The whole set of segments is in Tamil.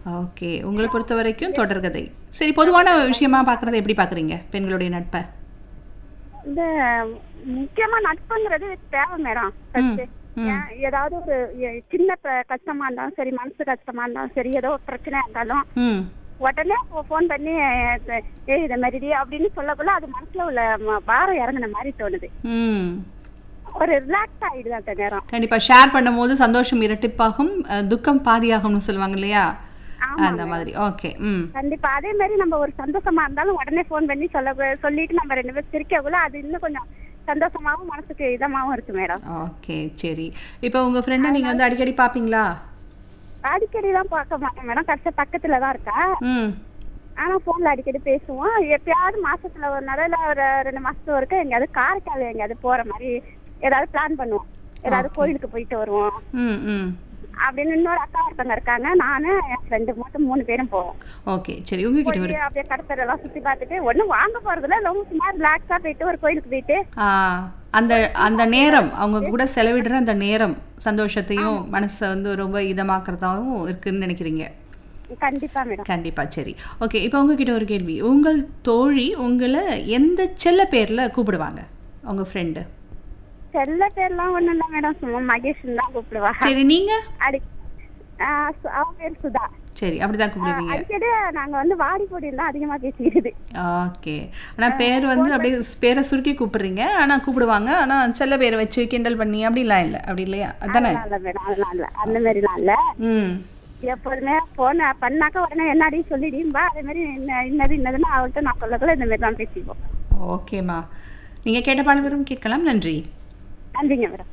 ஓகே உங்களை பொறுத்த வரைக்கும் தொடர்கதை சரி பொதுவான விஷயமா பார்க்குறத எப்படி பார்க்குறீங்க பெண்களுடைய நட்பை இந்த முக்கியமா நட்புங்கிறது தேவை மேடம் first. ம். ஏன், ஏதாவது ஒரு எ- சின்ன ப- கஷ்டமா இருந்தாலும் சரி மனசு கஷ்டமா இருந்தாலும் சரி ஏதோ ஒரு பிரச்சனையா இருந்தாலும் ம் உடனே ஃபோன் பண்ணி அஹ், ஏய் இதை மாதிரிடி அப்படின்னு சொல்லக்குள்ள அது மனசுல உள்ள ம- பாரம் இறங்குன மாதிரி தோணுது ம் ஒரு ரிலாக்ஸ் ஆயிடுது அந்த நேரம் கண்டிப்பாக ஷேர் பண்ணும்போது சந்தோஷம் இரட்டிப்பாகும் அஹ், துக்கம் பாதியாகும்னு சொல்லுவாங்க இல்லையா ஆமா அந்த மாதிரி ஓகே ம் கண்டிப்பா அதே மாதிரி நம்ம ஒரு சந்தோஷமா இருந்தாலும் உடனே ஃபோன் பண்ணி சொல்ல சொல்லிட்டு நம்ம ரெண்டு பேரும் சிரிக்கக்குள்ள அது இன்னும் கொஞ்சம் சந்தோஷமாவும் மனசுக்கு இதமாவும் இருக்கு மேடம் ஓகே சரி இப்போ உங்கள் ஃப்ரெண்டை நீங்கள் வந்து அடிக்கடி பார்ப்பீங்களா அடிக்கடி எல்லாம் பார்க்க மாட்டேன் மேடம் கடைசி பக்கத்துல தான் இருக்கா ம் ஆனா போன்ல அடிக்கடி பேசுவோம் எப்பயாவது மாசத்துல ஒரு நாள் இல்ல ஒரு ரெண்டு மாசத்துக்கு ஒருக்க எங்கேயாவது காரைக்கால் எங்கேயாவது போற மாதிரி ஏதாவது பிளான் பண்ணுவோம் ஏதாவது கோயிலுக்கு போயிட்டு வருவோம் ம் ம் அப்படின்னு இன்னொரு அக்கா ஒருத்தவங்க இருக்காங்க நானு என் ஃப்ரெண்டு மட்டும் மூணு பேரும் போவோம் ஓகே சரி உங்ககிட்ட ஒரு போய் அப்படியே கடத்தரெல்லாம் சுத்தி பார்த்துட்டு ஒண்ணும் வாங்க போறதுல ரொம்ப சும்மா ரிலாக்ஸா போயிட்டு ஒரு கோயிலுக்கு போயிட்டு ஆ, அந்த அந்த நேரம் அவங்க கூட செலவிடுற அந்த நேரம் சந்தோஷத்தையும் மனசை வந்து ரொம்ப இதமாக்குறதாகவும் இருக்குன்னு நினைக்கிறீங்க கண்டிப்பா மேடம் கண்டிப்பா சரி ஓகே இப்போ உங்ககிட்ட ஒரு கேள்வி உங்கள் தோழி உங்களை எந்த செல்ல பேர்ல கூப்பிடுவாங்க உங்க ஃப்ரெண்டு செல்ல பேர்லாம் ஒண்ணும் இல்ல மேடம் சும்மா மகேஷ் தான் கூப்பிடுவா சரி நீங்க அடி ஆஹ் சு- அவ பேர் சுதா சரி அப்படிதான் கூப்பிடுவீங்க அடிக்கடி நாங்க வந்து வாடி பொடி தான் அதிகமா பேசிக்கிறது ஓகே ஆனா பேர் வந்து அப்படியே பேரை சுருக்கி கூப்பிடுறீங்க ஆனா கூப்பிடுவாங்க ஆனா செல்ல பேரை வச்சு கிண்டல் பண்ணி அப்படிலாம் இல்லை அப்படி இல்லையா அதானே அதெல்லாம் இல்ல மேடம் அதெல்லாம் இல்ல அந்த மாதிரிலாம் இல்ல ம் எப்போதுமே போன பண்ணாக்க உடனே என்னடி சொல்லிடியும்பா அதே மாதிரி இன்ன- இன்னது இன்னதுன்னு அவள்கிட்ட நான் சொல்லக்குள்ள இந்த மாதிரி தான் பேசிப்போம் ஓகேம்மா நீங்க கேட்ட பாடல் வரும் கேட்கலாம் நன்றி நன்றிங்க madam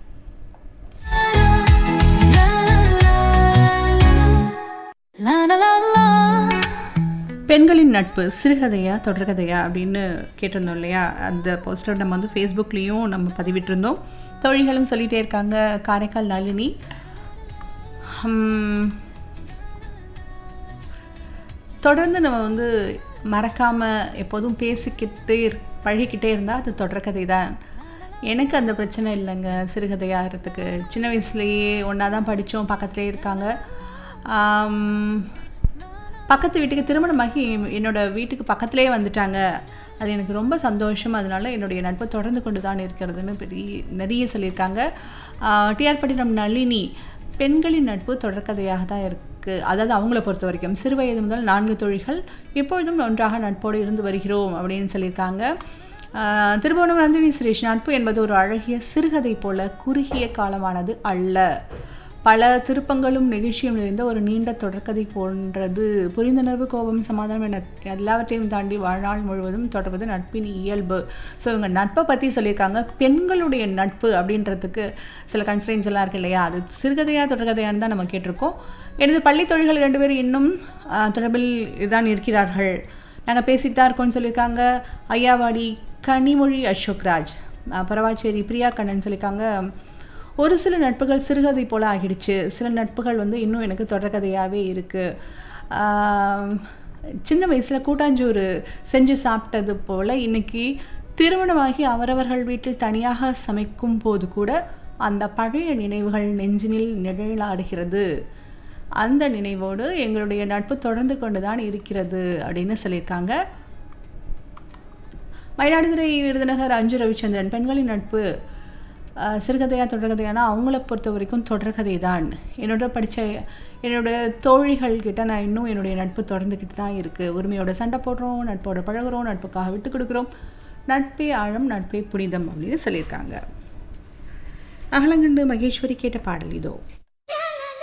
La la la la. பெண்களின் நட்பு சிறுகதையா தொடர்கதையா அப்படின்னு கேட்டிருந்தோம் இல்லையா அந்த போஸ்டர் நம்ம வந்து ஃபேஸ்புக்லேயும் நம்ம பதிவிட்டிருந்தோம் தோழிகளும் சொல்லிகிட்டே இருக்காங்க காரைக்கால் நளினி ஹம், தொடர்ந்து நம்ம வந்து மறக்காமல் எப்போதும் பேசிக்கிட்டே இரு- பழகிக்கிட்டே இருந்தால் அது தொடர்கதை தான் எனக்கு அந்த பிரச்சனை இல்லைங்க சிறுகதையாகிறதுக்கு சின்ன வயசுலேயே ஒன்றா தான் படித்தோம் பக்கத்துலேயே இருக்காங்க ஆம், பக்கத்து வீட்டுக்கு திருமணமாகி என்னோட வீட்டுக்கு பக்கத்துலேயே வந்துட்டாங்க அது எனக்கு ரொம்ப சந்தோஷம் அதனால என்னுடைய நட்பு தொடர்ந்து கொண்டு தான் இருக்கிறதுன்னு பெரிய நிறைய சொல்லியிருக்காங்க டிஆர் பட்டினம் நளினி பெண்களின் நட்பு தொடர்கதையாக தான் இருக்குது அதாவது அவங்கள பொறுத்த வரைக்கும் சிறு வயது முதல் நான்கு தொழில்கள் இப்பொழுதும் ஒன்றாக நட்போடு இருந்து வருகிறோம் அப்படின்னு சொல்லியிருக்காங்க ஆஹ் திருபுவனம் நந்தினி சுரேஷ் நட்பு என்பது ஒரு அழகிய சிறுகதை போல குறுகிய காலமானது அல்ல பல திருப்பங்களும் நெகிழ்ச்சியும் நிறைந்த ஒரு நீண்ட தொடர்கதை போன்றது புரிந்துணர்வு கோபம் சமாதானம் என எல்லாவற்றையும் தாண்டி வாழ்நாள் முழுவதும் தொடர்வது நட்பின் இயல்பு ஸோ இவங்க நட்பை பற்றி சொல்லியிருக்காங்க பெண்களுடைய நட்பு அப்படின்றதுக்கு சில கன்ஸ்டன்ஸ் எல்லாம் இருக்கு இல்லையா அது சிறுகதையா தொடர்கதையான்னு தான் நம்ம கேட்டிருக்கோம் எனது பள்ளி தொழில்கள் ரெண்டு பேரும் இன்னும் ஆஹ், தொடர்பில் தான் இருக்கிறார்கள் நாங்கள் பேசிட்டு தான் இருக்கோம்னு சொல்லியிருக்காங்க ஐயாவாடி கனிமொழி அசோக்ராஜ் ஆஹ், பரவாச்சேரி பிரியா கண்ணன் சொல்லியிருக்காங்க ஒரு சில நட்புகள் சிறுகதை போல் ஆகிடுச்சு சில நட்புகள் வந்து இன்னும் எனக்கு தொடர்கதையாகவே இருக்குது சின்ன வயசில் கூட்டாஞ்சோறு செஞ்சு சாப்பிட்டது போல் இன்னைக்கு திருமணமாகி அவரவர்கள் வீட்டில் தனியாக சமைக்கும் போது கூட அந்த பழைய நினைவுகள் நெஞ்சினில் நிழலாடுகிறது அந்த நினைவோடு எங்களுடைய நட்பு தொடர்ந்து கொண்டு தான் இருக்கிறது அப்படின்னு சொல்லியிருக்காங்க மயிலாடுதுறை விருதுநகர் அஞ்சு ரவிச்சந்திரன் பெண்களின் நட்பு அஹ், சிறுகதையா தொடர்கதையானா அவங்கள பொறுத்த வரைக்கும் தொடர்கதை தான் என்னோட படித்த என்னோட தோழிகள் கிட்ட நான் இன்னும் என்னுடைய நட்பு தொடர்ந்துக்கிட்டு தான் இருக்குது உரிமையோட சண்டை போடுறோம் நட்போட பழகுறோம் நட்புக்காக விட்டு கொடுக்குறோம் நட்பே ஆழம் நட்பே புனிதம் அப்படின்னு சொல்லியிருக்காங்க அகலங்கண்டு மகேஸ்வரி கேட்ட பாடல் இதோ